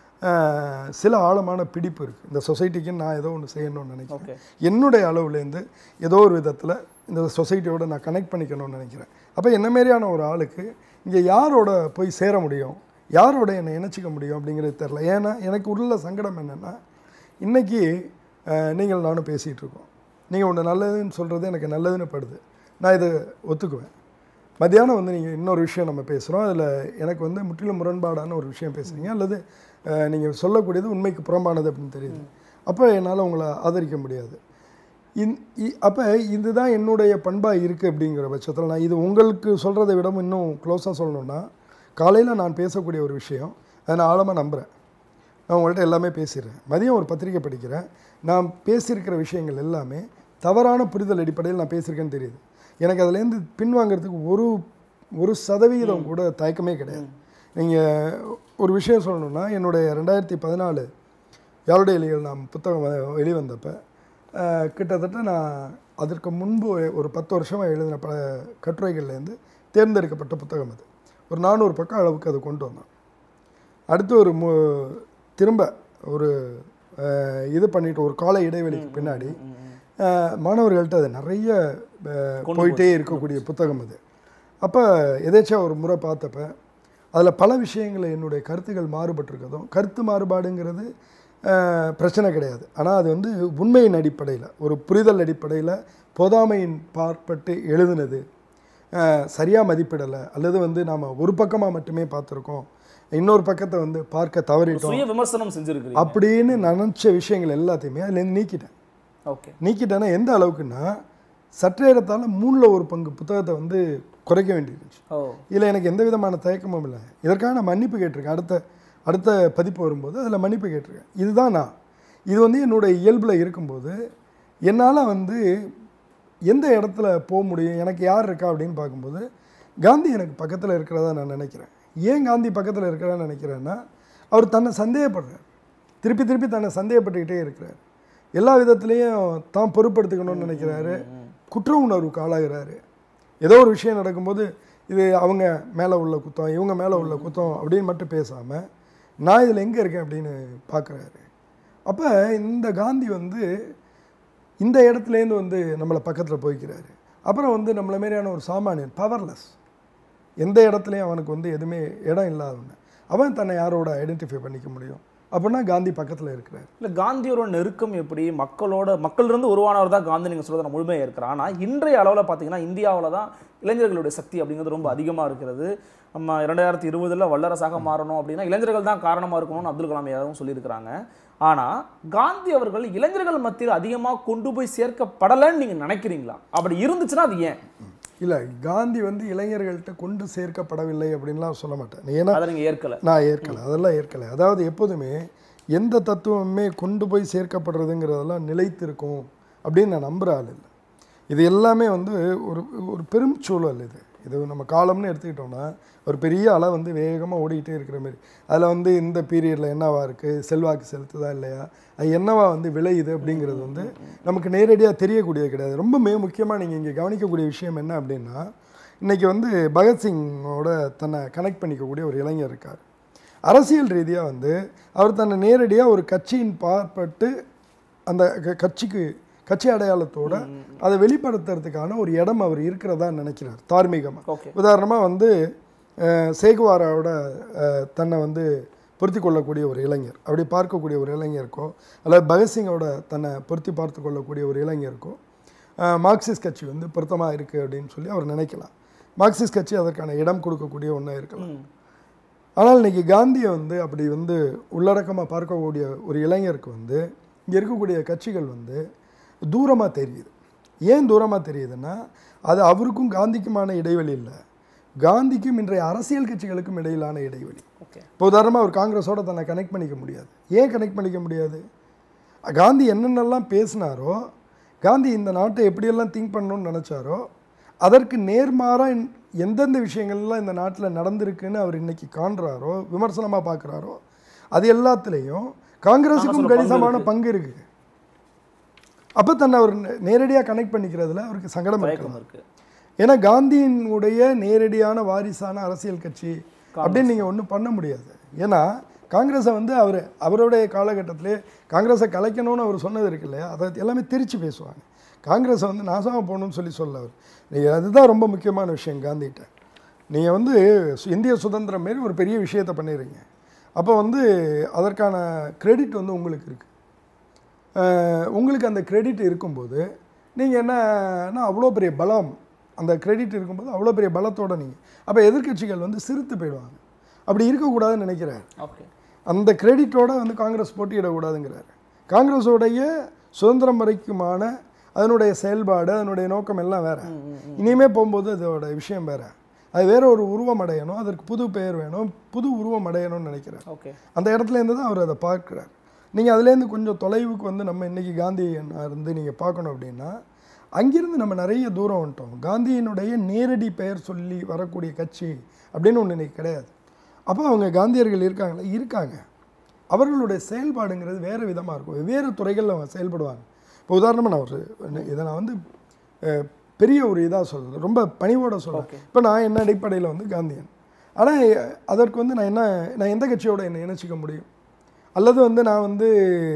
சில ஆழமான பிடிப்பு இருக்குது இந்த சொசைட்டிக்கு நான் ஏதோ ஒன்று செய்யணும்னு நினைக்கிறேன் ஓகே என்னுடைய அளவுலேருந்து ஏதோ ஒரு விதத்தில் இந்த சொசைட்டியோட நான் கனெக்ட் பண்ணிக்கணும்னு நினைக்கிறேன் அப்போ என்ன மாரியான ஒரு ஆளுக்கு இங்கே யாரோட போய் சேர முடியும் யாரோட என்னை இணைச்சிக்க முடியும் அப்படிங்கிறது தெரில ஏன்னா எனக்கு உள்ள சங்கடம் என்னென்னா இன்றைக்கி நீங்கள் நானும் பேசிகிட்டு இருக்கோம் நீங்கள் ஒன்று நல்லதுன்னு சொல்கிறது எனக்கு நல்லதுன்னு படுது நான் இதை ஒத்துக்குவேன் மத்தியானம் வந்து நீங்கள் இன்னொரு விஷயம் நம்ம பேசுகிறோம் அதில் எனக்கு வந்து முற்றிலும் முரண்பாடான ஒரு விஷயம் பேசுகிறீங்க அல்லது நீங்கள் சொல்லக்கூடியது உண்மைக்கு புறம்பானது அப்படின்னு தெரியுது அப்போ என்னால் உங்களை ஆதரிக்க முடியாது இந் அப்போ இதுதான் என்னுடைய பண்பாக இருக்குது அப்படிங்கிற பட்சத்தில் நான் இது உங்களுக்கு சொல்கிறத விட இன்னும் க்ளோஸாக சொல்லணும்னா காலையில் நான் பேசக்கூடிய ஒரு விஷயம் அதை நான் ஆழமாக நம்புகிறேன் நான் உங்கள்கிட்ட எல்லாமே பேசிடுறேன் மதியம் ஒரு பத்திரிக்கை படிக்கிறேன் நான் பேசியிருக்கிற விஷயங்கள் எல்லாமே தவறான புரிதல் அடிப்படையில் நான் பேசியிருக்கேன்னு தெரியுது எனக்கு அதுலேருந்து பின்வாங்கிறதுக்கு ஒரு ஒரு சதவிகிதம் கூட தயக்கமே கிடையாது நீங்கள் ஒரு விஷயம் சொல்லணும்னா என்னுடைய ரெண்டாயிரத்தி பதினாலு யாருடைய இலைகள் நாம் புத்தகம் வ- வெளிவந்தப்ப அஹ், கிட்டத்தட்ட நான் அதற்கு முன்பு ஒரு பத்து வருஷமாக எழுதின பல கட்டுரைகள்லேருந்து தேர்ந்தெடுக்கப்பட்ட புத்தகம் அது ஒரு நானூறு பக்கம் அளவுக்கு அதை கொண்டு வந்தேன் அடுத்து ஒரு மு திரும்ப ஒரு அஹ், இது பண்ணிட்டு ஒரு கால இடைவெளிக்கு பின்னாடி அஹ், மாணவர்கள்ட்ட அது நிறைய அஹ், போயிட்டே இருக்கக்கூடிய புத்தகம் அது அப்போ எதேச்சா ஒரு முறை பார்த்தப்ப அதில் பல விஷயங்களை என்னுடைய கருத்துக்கள் மாறுபட்டிருக்கதும் கருத்து மாறுபாடுங்கிறது அஹ், பிரச்சனை கிடையாது ஆனால் அது வந்து உண்மையின் அடிப்படையில் ஒரு புரிதல் அடிப்படையில் பொதாமையின் பார்ப்பட்டு எழுதுனது சரியாக மதிப்பிடலை அல்லது வந்து நாம் ஒரு பக்கமாக மட்டுமே பார்த்துருக்கோம் இன்னொரு பக்கத்தை வந்து பார்க்க தவறிட்டோம் சுய விமர்சனம் செஞ்சிருக்கிறீங்க அப்படின்னு நினச்ச விஷயங்கள் எல்லாத்தையுமே அதுலேருந்து நீக்கிட்டேன் ஓகே நீக்கிட்டேன்னா எந்த அளவுக்குன்னா சற்றேறத்தால் மூணில் ஒரு பங்கு புத்தகத்தை வந்து குறைக்க வேண்டியிருந்துச்சு ஓ இதில் எனக்கு எந்த விதமான தயக்கமும் இல்லை இதற்காக நான் மன்னிப்பு கேட்டிருக்கேன் அடுத்த அடுத்த பதிப்பு வரும்போது அதில் மன்னிப்பு கேட்டிருக்கேன் இதுதான் நான் இது வந்து என்னுடைய இயல்பில் இருக்கும்போது என்னால் வந்து எந்த இடத்துல போக முடியும் எனக்கு யார் இருக்கா அப்படின்னு பார்க்கும்போது காந்தி எனக்கு பக்கத்தில் இருக்கிறதா நான் நினைக்கிறேன் ஏன் காந்தி பக்கத்தில் இருக்கிறான்னு நினைக்கிறேன்னா அவர் தன்னை சந்தேகப்படுறார் திருப்பி திருப்பி தன்னை சந்தேகப்பட்டுக்கிட்டே இருக்கிறார் எல்லா விதத்துலேயும் தான் பொறுப்படுத்திக்கணும்னு நினைக்கிறாரு குற்ற உணர்வுக்கு ஆளாகிறாரு ஏதோ ஒரு விஷயம் நடக்கும்போது இது அவங்க மேலே உள்ள குத்தம் இவங்க மேலே உள்ள குத்தம் அப்படின்னு மட்டும் பேசாமல் நான் இதில் எங்கே இருக்கேன் அப்படின்னு பார்க்குறாரு அப்போ இந்த காந்தி வந்து இந்த இடத்துலேருந்து வந்து நம்மளை பக்கத்தில் போய்க்கிறாரு அப்புறம் வந்து நம்மளை மாரியான ஒரு சாமானியன் பவர்லெஸ் எந்த இடத்துலையும் அவனுக்கு வந்து எதுவுமே இடம் இல்லாதவன் அவன் தன்னை யாரோட ஐடென்டிஃபை பண்ணிக்க முடியும் அப்படின்னா காந்தி பக்கத்தில் இருக்கிறார் இல்ல காந்தியோட நெருக்கம் எப்படி மக்களோட மக்களிலிருந்து உருவானவர் தான் காந்தி நீங்க சொல்றத நான் முழுமையாக இருக்கிறேன் ஆனா இன்றைய அளவுல பாத்தீங்கன்னா இந்தியாவுல தான் இளைஞர்களுடைய சக்தி அப்படிங்கிறது ரொம்ப அதிகமா இருக்கிறது நம்ம இரண்டாயிரத்தி இருபதுல வல்லரசாக மாறணும் அப்படின்னா இளைஞர்கள் தான் காரணமா இருக்கணும்னு அப்துல் கலாம் யாரும் சொல்லியிருக்கிறாங்க ஆனா காந்தி அவர்கள் இளைஞர்கள் மத்தியில் அதிகமா கொண்டு போய் சேர்க்கப்படலைன்னு நீங்க நினைக்கிறீங்களா அப்படி இருந்துச்சுன்னா அது ஏன் இல்லை காந்தி வந்து இளைஞர்கள்ட்ட கொண்டு சேர்க்கப்படவில்லை அப்படின்லாம் சொல்ல மாட்டேன் ஏன்னா அதை நீங்க ஏற்கல நான் ஏற்கலை அதெல்லாம் ஏற்கலை அதாவது எப்போதுமே எந்த தத்துவமுமே கொண்டு போய் சேர்க்கப்படுறதுங்கிறதெல்லாம் நிலைத்திருக்கும் அப்படின்னு நான் நம்புகிற ஆள் இல்லை இது எல்லாமே வந்து ஒரு ஒரு பெரும் சூழல் இது இது நம்ம காலம்னு எடுத்துக்கிட்டோம்னா ஒரு பெரிய அலை வந்து வேகமாக ஓடிக்கிட்டே இருக்கிற மாதிரி அதில் வந்து இந்த பீரியடில் என்னவா இருக்குது செல்வாக்கு செலுத்துதா இல்லையா அது என்னவா வந்து விளையுது அப்படிங்கிறது வந்து நமக்கு நேரடியாக தெரியக்கூடியது கிடையாது ரொம்ப மிக முக்கியமாக நீங்கள் இங்கே கவனிக்கக்கூடிய விஷயம் என்ன அப்படின்னா இன்றைக்கி வந்து பகத்சிங்கோட தன்னை கனெக்ட் பண்ணிக்கக்கூடிய ஒரு இளைஞர் இருக்கார் அரசியல் ரீதியாக வந்து அவர் தன்னை நேரடியாக ஒரு கட்சியின் பார்ப்பட்டு அந்த க- கட்சிக்கு கட்சி அடையாளத்தோட அதை வெளிப்படுத்துறதுக்கான ஒரு இடம் அவர் இருக்கிறதா நினைக்கிறார் தார்மீகமாக ஓகே உதாரணமாக வந்து அஹ், சேகுவாராவோட அஹ், தன்னை வந்து பொருத்தி கொள்ளக்கூடிய ஒரு இளைஞர் அப்படி பார்க்கக்கூடிய ஒரு இளைஞருக்கோ அல்லது பகத்சிங்கோட தன்னை பொருத்தி பார்த்து கொள்ளக்கூடிய ஒரு இளைஞருக்கோ அஹ், மார்க்சிஸ்ட் கட்சி வந்து பொருத்தமாக இருக்குது அப்படின்னு சொல்லி அவர் நினைக்கலாம் மார்க்சிஸ்ட் கட்சி அதற்கான இடம் கொடுக்கக்கூடிய ஒன்றா இருக்கலாம் ஆனால் இன்னைக்கு காந்தியை வந்து அப்படி வந்து உள்ளடக்கமாக பார்க்கக்கூடிய ஒரு இளைஞருக்கு வந்து இங்கே இருக்கக்கூடிய கட்சிகள் வந்து தூரமாக தெரியுது ஏன் தூரமாக தெரியுதுன்னா அது அவருக்கும் காந்திக்குமான இடைவெளி இல்லை காந்திக்கும் இன்றைய அரசியல் கட்சிகளுக்கும் இடையிலான இடைவெளி ஓகே இப்போ உதாரணமாக ஒரு காங்கிரஸோட தன்னை கனெக்ட் பண்ணிக்க முடியாது ஏன் கனெக்ட் பண்ணிக்க முடியாது காந்தி என்னென்னலாம் பேசினாரோ காந்தி இந்த நாட்டை எப்படியெல்லாம் திங்க் பண்ணணும்னு நினச்சாரோ அதற்கு நேர்மாறாக எந்தெந்த விஷயங்கள்லாம் இந்த நாட்டில் நடந்திருக்குன்னு அவர் இன்னைக்கு காண்றாரோ விமர்சனமாக பார்க்குறாரோ அது எல்லாத்துலேயும் காங்கிரஸுக்கும் காங்கிரஸோட பங்கு கணிசமான பங்கு இருக்குது அப்போ தன்னை அவர் நேரடியாக கனெக்ட் பண்ணிக்கிறதுல அவருக்கு சங்கடம் இருக்கலாம் தயக்கம் இருக்கு ஏன்னா காந்தியினுடைய நேரடியான வாரிசான அரசியல் கட்சி அப்படின்னு நீங்கள் ஒன்றும் பண்ண முடியாது ஏன்னா காங்கிரஸை வந்து அவர் அவருடைய காலகட்டத்திலே காங்கிரஸை கலைக்கணும்னு அவர் சொன்னது இருக்கு இல்லையா அதை எல்லாமே திரிச்சு பேசுவாங்க காங்கிரஸை வந்து நாசமாக போகணும்னு சொல்லி சொல்ல அவர் நீங்கள் அதுதான் ரொம்ப முக்கியமான விஷயம் காந்திகிட்ட நீங்கள் வந்து சு- இந்திய சுதந்திரம் மாரி ஒரு பெரிய விஷயத்தை பண்ணிடுறீங்க அப்போ வந்து அதற்கான கிரெடிட் வந்து உங்களுக்கு இருக்குது அஹ் உங்களுக்கு அந்த கிரெடிட் இருக்கும்போது நீங்கள் என்னன்னா அவ்வளோ பெரிய பலம் அந்த கிரெடிட் இருக்கும்போது அவ்வளோ பெரிய பலத்தோட நீங்கள் அப்போ எதிர்க்கட்சிகள் வந்து சிரித்து போயிடுவாங்க அப்படி இருக்கக்கூடாதுன்னு நினைக்கிறார் ஓகே அந்த கிரெடிட்டோட வந்து காங்கிரஸ் போட்டியிடக்கூடாதுங்கிறாரு காங்கிரஸோடைய சுதந்திரம் வரைக்குமான அதனுடைய செயல்பாடு அதனுடைய நோக்கம் எல்லாம் வேற இனிமே போகும்போது அதோட விஷயம் வேற அது வேற ஒரு உருவம் அடையணும் அதற்கு புது பெயர் வேணும் புது உருவம் அடையணும்னு நினைக்கிறார் ஓகே அந்த இடத்துல இருந்து தான் அவர் அதை பார்க்குறார் நீங்கள் அதுலேருந்து கொஞ்சம் தொலைவுக்கு வந்து நம்ம இன்னைக்கு காந்தி இருந்து நீங்கள் பார்க்கணும் அப்படின்னா அங்கிருந்து நம்ம நிறைய தூரம் வந்துட்டோம் காந்தியினுடைய நேரடி பெயர் சொல்லி வரக்கூடிய கட்சி அப்படின்னு ஒன்று இன்னைக்கு கிடையாது அப்போ அவங்க காந்தியர்கள் இருக்காங்களா இருக்காங்க அவர்களுடைய செயல்பாடுங்கிறது வேறு விதமாக இருக்கும் வெவ்வேறு துறைகளில் அவங்க செயல்படுவாங்க இப்போ உதாரணமாக நான் ஒரு இதை நான் வந்து அஹ், பெரிய ஒரு இதாக சொல்கிறேன் ரொம்ப பணிவோட சொல்கிறேன் Okay. இப்போ நான் என்ன அடிப்படையில் வந்து காந்தியன் ஆனால் அதற்கு வந்து நான் என்ன நான் எந்த கட்சியோட என்னை இணைச்சிக்க முடியும் அல்லது வந்து நான் வந்து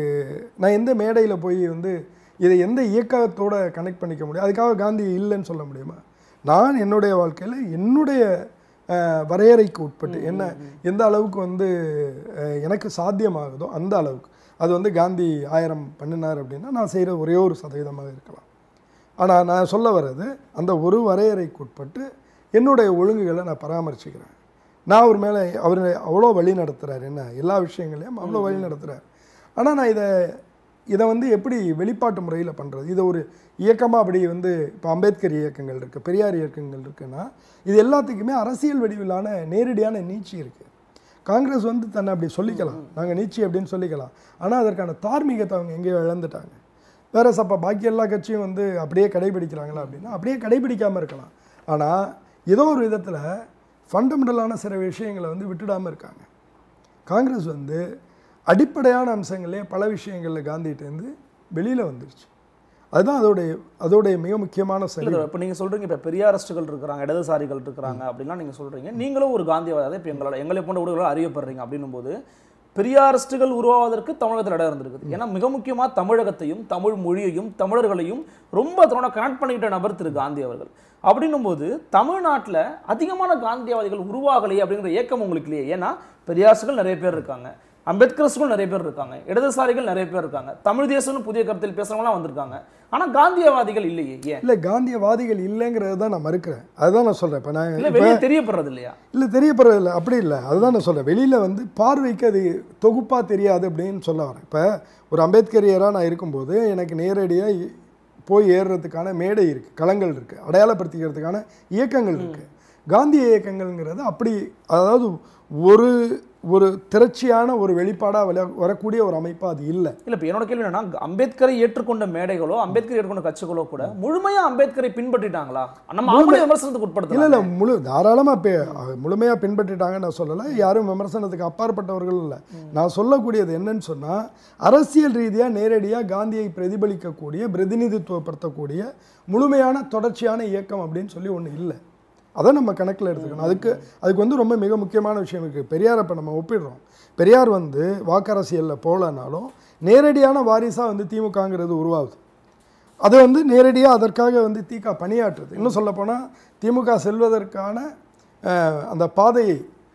நான் எந்த மேடையில் போய் வந்து இதை எந்த இயக்கத்தோட கனெக்ட் பண்ணிக்க முடியும் அதுக்காக காந்தி இல்லைன்னு சொல்ல முடியுமா நான் என்னுடைய வாழ்க்கையில் என்னுடைய அஹ், வரையறைக்கு உட்பட்டு என்ன எந்த அளவுக்கு வந்து அஹ், எனக்கு சாத்தியமாகுதோ அந்த அளவுக்கு அது வந்து காந்தி ஆயிரம் பண்ணினார் அப்படின்னா நான் செய்கிற ஒரே ஒரு சதவீதமாக இருக்கலாம் ஆனால் நான் சொல்ல வர்றது அந்த ஒரு வரையறைக்கு உட்பட்டு என்னுடைய ஒழுங்குகளை நான் பராமரிச்சுக்கிறேன் நான் அவர் மேலே அவர் அவ்வளோ வழி நடத்துகிறார் என்ன எல்லா விஷயங்களையும் அவ்வளோ வழி நடத்துகிறார் ஆனால் நான் இதை இதை வந்து எப்படி வெளிப்பாட்டு முறையில் பண்ணுறது இதை ஒரு இயக்கமாக அப்படி வந்து இப்போ அம்பேத்கர் இயக்கங்கள் இருக்குது பெரியார் இயக்கங்கள் இருக்குன்னா இது எல்லாத்துக்குமே அரசியல் வடிவிலான நேரடியான நீட்சி இருக்குது காங்கிரஸ் வந்து தன்னை அப்படி சொல்லிக்கலாம் நாங்கள் நீச்சி அப்படின்னு சொல்லிக்கலாம் ஆனால் அதற்கான தார்மீகத்தை அவங்க எங்கேயோ இழந்துட்டாங்க வேற சப்பா பாக்கி எல்லா கட்சியும் வந்து அப்படியே கடைபிடிக்கிறாங்களா அப்படின்னா அப்படியே கடைபிடிக்காமல் இருக்கலாம் ஆனால் ஏதோ ஒரு விதத்தில் ஃபண்டமெண்டலான சில விஷயங்களை வந்து விட்டுடாமல் இருக்காங்க காங்கிரஸ் வந்து அடிப்படையான அம்சங்களே பல விஷயங்களில் காந்திகிட்டேருந்து வெளியில் வந்துருச்சு அதுதான் அதோடைய அதோடைய மிக முக்கியமான சரி இல்லை இப்போ நீங்கள் சொல்கிறீங்க இப்போ பெரியாரிஸ்டுகள் இருக்கிறாங்க இடதுசாரிகள் இருக்கிறாங்க அப்படின்லாம் நீங்கள் சொல்கிறீங்க நீங்களும் ஒரு காந்தியவாதி இப்போ எங்களால் எங்களை போன்ற ஊர்களால் அறியப்படுறீங்க அப்படின்னும் போது பெரியாரிஸ்டுகள் உருவாவதற்கு தமிழகத்தில் இடம் இருந்திருக்குது ஏன்னா மிக முக்கியமாக தமிழகத்தையும் தமிழ் மொழியையும் தமிழர்களையும் ரொம்ப தன்னோட கனெக்ட் பண்ணிக்கிட்ட நபர் திரு காந்தி அவர்கள் அப்படின்னும் போது தமிழ்நாட்டில் அதிகமான காந்தியவாதிகள் உருவாகலையே அப்படிங்கிற ஏக்கம் உங்களுக்கு இல்லையே ஏன்னா பெரியாரிஸ்டுகள் நிறைய பேர் இருக்காங்க அம்பேத்கர்ஸ்களும் நிறைய பேர் இருக்காங்க இடதுசாரிகள் நிறைய பேர் இருக்காங்க தமிழ் தேசம்னு புதிய கருத்தில் பேசுறவங்களாம் வந்திருக்காங்க ஆனா காந்தியவாதிகள் இல்லையே ஏன் இல்லை காந்தியவாதிகள் இல்லைங்கிறது தான் நான் மறுக்கிறேன் அதுதான் நான் சொல்கிறேன் இப்போ நான் இல்ல வெளியே தெரியப்படுறது இல்லையா இல்லை தெரியப்படுறது இல்லை அப்படி இல்லை அதுதான் நான் சொல்கிறேன் வெளியில் வந்து பார்வைக்கு அது தொகுப்பாக தெரியாது அப்படின்னு சொல்ல வரேன் இப்போ ஒரு அம்பேத்கரியராக நான் இருக்கும்போது எனக்கு நேரடியாக போய் ஏறுறதுக்கான மேடை இருக்குது களங்கள் இருக்குது அடையாளப்படுத்திக்கிறதுக்கான இயக்கங்கள் இருக்குது காந்திய இயக்கங்கள்ங்கிறது அப்படி அதாவது ஒரு ஒரு திரட்சியான ஒரு வெளிப்பாடாக வர வரக்கூடிய ஒரு அமைப்பாக அது இல்லை இல்ல இப்ப என்னோட கேள்வி என்னன்னா அம்பேத்கரை ஏற்றுக்கொண்ட மேடைகளோ அம்பேத்கர் ஏற்றுக்கொண்ட கட்சிகளோ கூட முழுமையா அம்பேத்கரை பின்பற்றிட்டாங்களா நம்ம அவங்களுடைய விமர்சனத்துக்கு இல்லை உட்படுத்தல இல்லை முழு தாராளமாக பே முழுமையாக பின்பற்றிட்டாங்கன்னு நான் சொல்லலை யாரும் விமர்சனத்துக்கு அப்பாற்பட்டவர்கள் இல்லை நான் சொல்லக்கூடியது என்னன்னு சொன்னால் அரசியல் ரீதியாக நேரடியாக காந்தியை பிரதிபலிக்கக்கூடிய பிரதிநிதித்துவப்படுத்தக்கூடிய முழுமையான தொடர்ச்சியான இயக்கம் அப்படின்னு சொல்லி ஒன்று இல்லை அதை நம்ம கணக்கில் எடுத்துக்கணும் அதுக்கு அதுக்கு வந்து ரொம்ப மிக முக்கியமான விஷயம் இருக்குது பெரியார் இப்போ நம்ம ஒப்பிடுறோம் பெரியார் வந்து வாக்கரசியலில் போகலனாலும் நேரடியான வாரிசாக வந்து திமுகங்கிறது உருவாகுது அது வந்து நேரடியாக அதற்காக வந்து திக பணியாற்றுது இன்னும் சொல்லப்போனால் திமுக செல்வதற்கான அஹ், அந்த பாதையை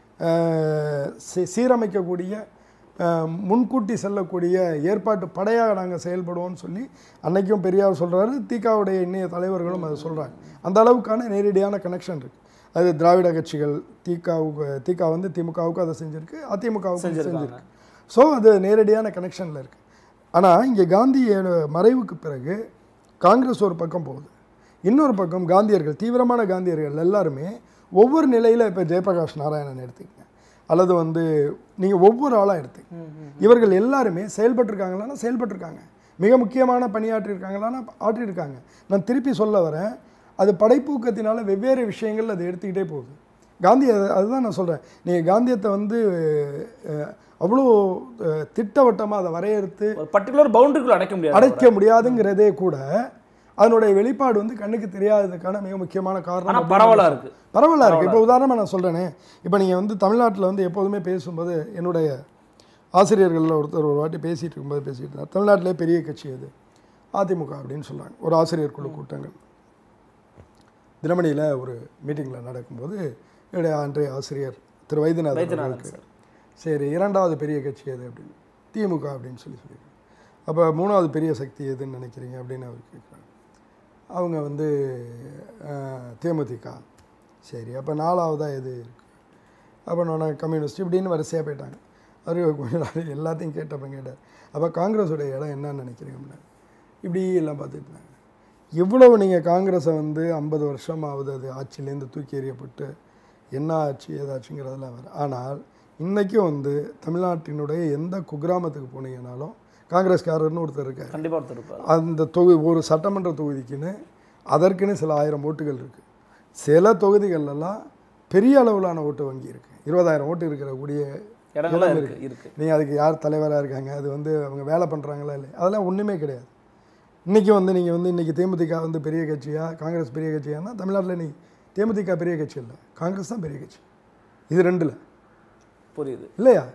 அஹ், சீ- சீரமைக்கக்கூடிய அஹ், முன்கூட்டி செல்லக்கூடிய ஏற்பாட்டு படையாக நாங்கள் செயல்படுவோம்னு சொல்லி அன்னைக்கும் பெரியார் சொல்கிறாரு திகாவுடைய இன்னைய தலைவர்களும் அதை சொல்கிறாங்க அந்த அளவுக்கான நேரடியான கனெக்ஷன் இருக்குது அது திராவிட கட்சிகள் திகாவுக்கு திக வந்து திமுகவுக்கு அதை செஞ்சுருக்கு அதிமுகவுக்கு செஞ்சிருக்காங்க. செஞ்சிருக்கு ஸோ அது நேரடியான கனெக்ஷனில் இருக்குது ஆனால் இங்கே காந்தியோட மறைவுக்கு பிறகு காங்கிரஸ் ஒரு பக்கம் போகுது இன்னொரு பக்கம் காந்தியர்கள் தீவிரமான காந்தியர்கள் எல்லாருமே ஒவ்வொரு நிலையில் இப்போ ஜெயபிரகாஷ் நாராயணன் எடுத்துக்கங்க அல்லது வந்து நீங்கள் ஒவ்வொரு ஆளாக எடுத்துக்கங்க இவர்கள் எல்லாருமே செயல்பட்டிருக்காங்களான்னா செயல்பட்டிருக்காங்க மிக முக்கியமான பணியாற்றியிருக்காங்களான்னா ஆற்றியிருக்காங்க நான் திருப்பி சொல்ல வரேன் அது படைப்பூக்கத்தினால வெவ்வேறு விஷயங்கள் அது எடுத்துக்கிட்டே போகுது காந்தி அது- அதுதான் நான் சொல்கிறேன் நீங்கள் காந்தியத்தை வந்து அஹ், அவ்வளோ அஹ், திட்டவட்டமாக அதை வரையறுத்து ஒரு பர்டிகுலர் பவுண்டரிக்குள்ள அடைக்க முடியாது அடைக்க முடியாதுங்கிறதே கூட அதனுடைய வெளிப்பாடு வந்து கண்ணுக்கு தெரியாததுக்கான மிக முக்கியமான ஆனா காரணம் பரவலா இருக்கு பரவாயில்ல இருக்கு இப்போ உதாரணமாக நான் சொல்கிறேனே இப்போ நீங்கள் வந்து தமிழ்நாட்டில் வந்து எப்போதுமே பேசும்போது என்னுடைய ஆசிரியர்களில் ஒருத்தர் ஒரு வாட்டி பேசிகிட்டு இருக்கும்போது பேசிகிட்டு இருந்தார் தமிழ்நாட்டிலே பெரிய கட்சி அது அதிமுக அப்படின்னு சொல்கிறாங்க ஒரு ஆசிரியர் குழு கூட்டங்கள் தினமணியில் ஒரு மீட்டிங்கில் நடக்கும்போது என்னுடைய அன்றைய ஆசிரியர் திரு வைத்தியநாதன் வைத்தியநாதன் அவர்களுக்கு சார் சரி இரண்டாவது பெரிய கட்சி எது அப்படின்னு திமுக அப்படின்னு சொல்லி சொல்லியிருக்காங்க அப்போ மூணாவது பெரிய சக்தி எதுன்னு நினைக்கிறீங்க அப்படின்னு அவர் கேட்குறாங்க அவங்க வந்து அஹ், தேமுதிக சரி அப்போ நாலாவதாக எது இருக்கு அப்போ நான் கம்யூனிஸ்ட் இப்படின்னு வரிசையாக போயிட்டாங்க அவர் கொஞ்ச நாள் எல்லாத்தையும் கேட்டப்ப கேட்டார் அப்போ காங்கிரஸோட இடம் என்னன்னு நினைக்கிறீங்க அப்படின்னாரு. இப்படி எல்லாம் பார்த்துட்டு இருந்தாங்க இவ்வளவு நீங்கள் காங்கிரஸை வந்து ஐம்பது வருஷம் ஆகுது அது ஆட்சியிலேருந்து தூக்கி எறியப்பட்டு என்ன ஆச்சு ஏதாச்சுங்கிறதெல்லாம் வேறு ஆனால் இன்றைக்கும் வந்து தமிழ்நாட்டினுடைய எந்த குக்கிராமத்துக்கு போனீங்கனாலும் காங்கிரஸ்காரர்னு ஒருத்தர் இருக்கார் கண்டிப்பா ஒருத்தர் இருப்பார் அந்த தொகுதி ஒரு சட்டமன்ற தொகுதிக்குன்னு அதற்குன்னு சில ஆயிரம் ஓட்டுகள் இருக்குது சில தொகுதிகள்லாம் பெரிய அளவிலான ஓட்டு வங்கி இருக்குது இருபதாயிரம் ஓட்டு இருக்கிற கூடிய இடங்கள்லாம் இடம் இருக்கு இருக்கு நீங்கள் அதுக்கு யார் தலைவராக இருக்காங்க அது வந்து அவங்க வேலை பண்ணுறாங்களா இல்லை அதெல்லாம் ஒன்றுமே கிடையாது இன்றைக்கி வந்து நீங்கள் வந்து இன்றைக்கி தேமுதிக வந்து பெரிய கட்சியா காங்கிரஸ் பெரிய கட்சியானா தமிழ்நாட்டில் நீ தேமுதிக பெரிய கட்சி இல்லை காங்கிரஸ் தான் பெரிய கட்சி இது ரெண்டில் புரியுது இல்லையா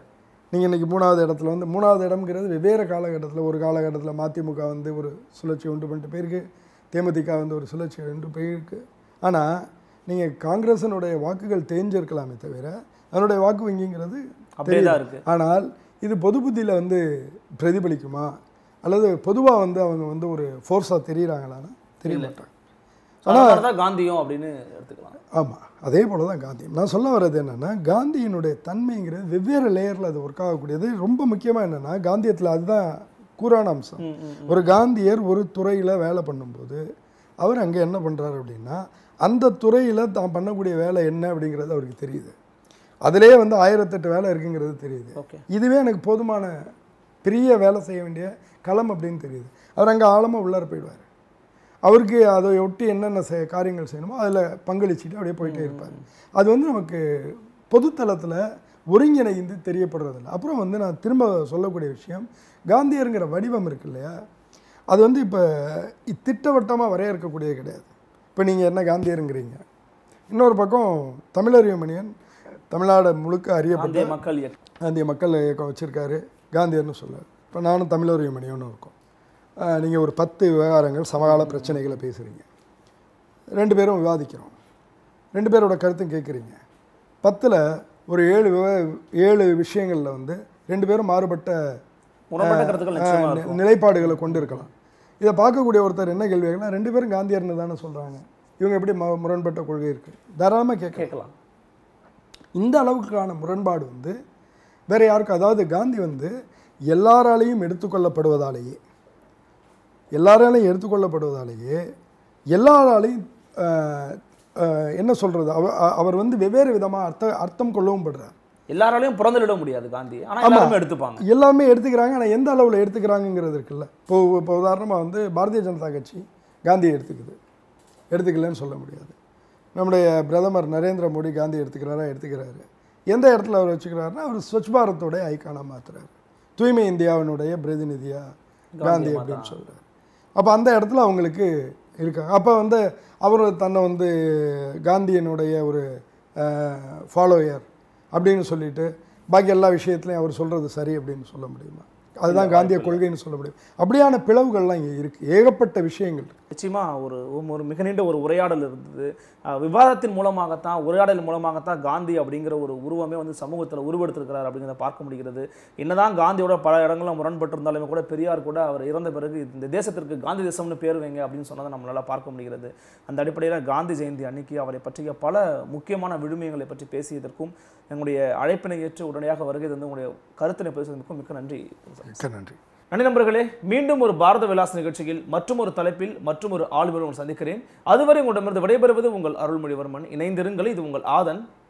நீங்கள் இன்றைக்கி மூணாவது இடத்துல வந்து மூணாவது இடம்ங்கிறது வெவ்வேறு காலகட்டத்தில் ஒரு காலகட்டத்தில் மதிமுக வந்து ஒரு சுழற்சி உண்டு பண்ணிட்டு போயிருக்கு தேமுதிக வந்து ஒரு சுழற்சி உண்டு போயிருக்கு ஆனால் நீங்கள் காங்கிரஸினுடைய வாக்குகள் தேஞ்சிருக்கலாமே தவிர அதனுடைய வாக்கு வங்கிங்கிறது அப்படியே தான் இருக்கு ஆனால் இது பொது புத்தியில் வந்து பிரதிபலிக்குமா அல்லது பொதுவாக வந்து அவங்க வந்து ஒரு ஃபோர்ஸாக தெரியுறாங்களான்னா தெரிய மாட்டாங்க அதனால தான் காந்தியும் அப்படின்னு எடுத்துக்கலாம் ஆமாம் அதே போல தான் காந்தியம் நான் சொல்ல வர்றது என்னென்னா காந்தியினுடைய தன்மைங்கிறது வெவ்வேறு லேயரில் அது ஒர்க் ஆகக்கூடியது ரொம்ப முக்கியமாக என்னென்னா காந்தியத்தில் அதுதான் கூறான அம்சம் ம், ம். ஒரு காந்தியர் ஒரு துறையில் வேலை பண்ணும்போது அவர் அங்கே என்ன பண்ணுறாரு அப்படின்னா அந்த துறையில் தான் பண்ணக்கூடிய வேலை என்ன அப்படிங்கிறது அவருக்கு தெரியுது அதிலே வந்து ஆயிரத்தெட்டு வேலை இருக்குங்கிறது தெரியுது ஓகே இதுவே எனக்கு போதுமான பெரிய வேலை செய்ய வேண்டிய களம் அப்படின்னு தெரியுது அவர் அங்கே ஆழமாக உள்ளார போயிடுவார் அவருக்கு அதை ஒட்டி என்னென்ன செய் காரியங்கள் செய்யணுமோ அதில் பங்களிச்சுட்டு அப்படியே போயிட்டே இருப்பார் அது வந்து நமக்கு பொதுத்தளத்தில் ஒருங்கிணைந்து தெரியப்படுறதில்ல அப்புறம் வந்து நான் திரும்ப சொல்லக்கூடிய விஷயம் காந்தியருங்கிற வடிவம் இருக்கு இல்லையா அது வந்து இப்போ திட்டவட்டமாக வரையறுக்கக்கூடியது கிடையாது இப்போ நீங்கள் என்ன காந்தியருங்கிறீங்க இன்னொரு பக்கம் தமிழறிவமணியன் தமிழ்நாடு முழுக்க அறியப்பட்ட காந்திய மக்கள் இயக்கம் காந்திய மக்கள் இயக்கம் வச்சுருக்காரு காந்தியர்னு சொல்லுவார் இப்போ நானும் தமிழறிவு மணியன்னு இருக்கோம் நீங்கள் ஒரு பத்து விவகாரங்கள் சமகால பிரச்சனைகளை பேசுகிறீங்க ரெண்டு பேரும் விவாதிக்கிறோம் ரெண்டு பேரோட கருத்தும் கேட்குறீங்க பத்தில் ஒரு ஏழு விவ ஏழு விஷயங்களில் வந்து ரெண்டு பேரும் மாறுபட்ட முரண்பட்ட கருத்துக்கள் நிச்சயமா ஆஹ், இருக்கும் நிலைப்பாடுகளை கொண்டு இருக்கலாம் இதை பார்க்கக்கூடிய ஒருத்தர் என்ன கேள்வி கேட்கலாம் ரெண்டு பேரும் காந்தியர்னு தானே சொல்கிறாங்க இவங்க எப்படி ம- முரண்பட்ட கொள்கை இருக்குது தாராளமாக கேட்க கேட்கலாம் இந்த அளவுக்கான முரண்பாடு வந்து வேற யாருக்கும் அதாவது காந்தி வந்து எல்லாராலையும் எடுத்துக்கொள்ளப்படுவதாலேயே எல்லாராலையும் எடுத்துக்கொள்ளப்படுவதாலேயே எல்லாராலையும் ஆஹ், ஆஹ், என்ன சொல்றது அவ- அ- அவர் வந்து வெவ்வேறு விதமாக அர்த்த அர்த்தம் கொள்ளவும் படுறார் எல்லாராலையும் பிறந்துவிட முடியாது காந்தி ஆனா எல்லாருமே எடுத்துப்பாங்க எல்லாமே எடுத்துக்கிறாங்க ஆனால் எந்த அளவில் எடுத்துக்கிறாங்கங்கிறது இருக்குல்ல இப்போ இப்போ உதாரணமாக வந்து பாரதிய ஜனதா கட்சி காந்தியை எடுத்துக்குது எடுத்துக்கலன்னு சொல்ல முடியாது நம்முடைய பிரதமர் நரேந்திர மோடி காந்தி எடுத்துக்கிறாரா எடுத்துக்கிறாரு எந்த இடத்துல அவர் வச்சுக்கிறாருன்னா அவர் ஸ்வச் பாரத்தோடைய ஐக்கானாக மாத்துறாரு தூய்மை இந்தியாவினுடைய பிரதிநிதியா காந்தி அப்படின்னு சொல்றாரு அப்போ அந்த இடத்துல அவங்களுக்கு இருக்காங்க அப்போ வந்து அவர் தன்னை வந்து காந்தியினுடைய ஒரு ஃபாலோயர் அப்படின்னு சொல்லிட்டு பாக்கி எல்லா விஷயத்துலையும் அவர் சொல்கிறது சரி அப்படின்னு சொல்ல முடியுமா அதுதான் காந்திய கொள்கைன்னு சொல்ல முடியும் அப்படியான பிளவுகள்லாம் இங்கே இருக்குது ஏகப்பட்ட விஷயங்கள் இருக்கு. நிச்சயமா ஒரு ஒரு மிக நீண்ட ஒரு உரையாடல் இருந்தது அஹ் விவாதத்தின் மூலமாகத்தான் உரையாடல் மூலமாகத்தான் காந்தி அப்படிங்கிற ஒரு உருவமே வந்து சமூகத்தில் உருவெடுத்திருக்கிறார் அப்படிங்கிறத பார்க்க முடிகிறது என்னதான் காந்தியோட பல இடங்களில் முரண்பட்டு இருந்தாலுமே கூட பெரியார் கூட அவர் இறந்த பிறகு இந்த தேசத்திற்கு காந்தி தேசம்னு பேர் வைங்க அப்படின்னு சொன்னதை நம்மளால பார்க்க முடிகிறது அந்த அடிப்படையில் காந்தி ஜெயந்தி அன்னைக்கு அவரை பற்றிய பல முக்கியமான விழுமியங்களை பற்றி பேசியதற்கும் எங்களுடைய அழைப்பினை ஏற்று உடனடியாக வருகை தந்து உங்களுடைய கருத்தினை பேசுவதற்கும் மிக்க நன்றி மிக்க நன்றி நன்றி நண்பர்களே மீண்டும் ஒரு பாரத விலாஸ் நிகழ்ச்சியில் மற்றும் ஒரு தலைப்பில் மற்றும் ஒரு ஆளுநர் சந்திக்கிறேன் அதுவரை உங்களிடமிருந்து விடைபெறுவது உங்கள் அருள்மொழிவர்மன் இணைந்திருங்கள் இது உங்கள் ஆதன்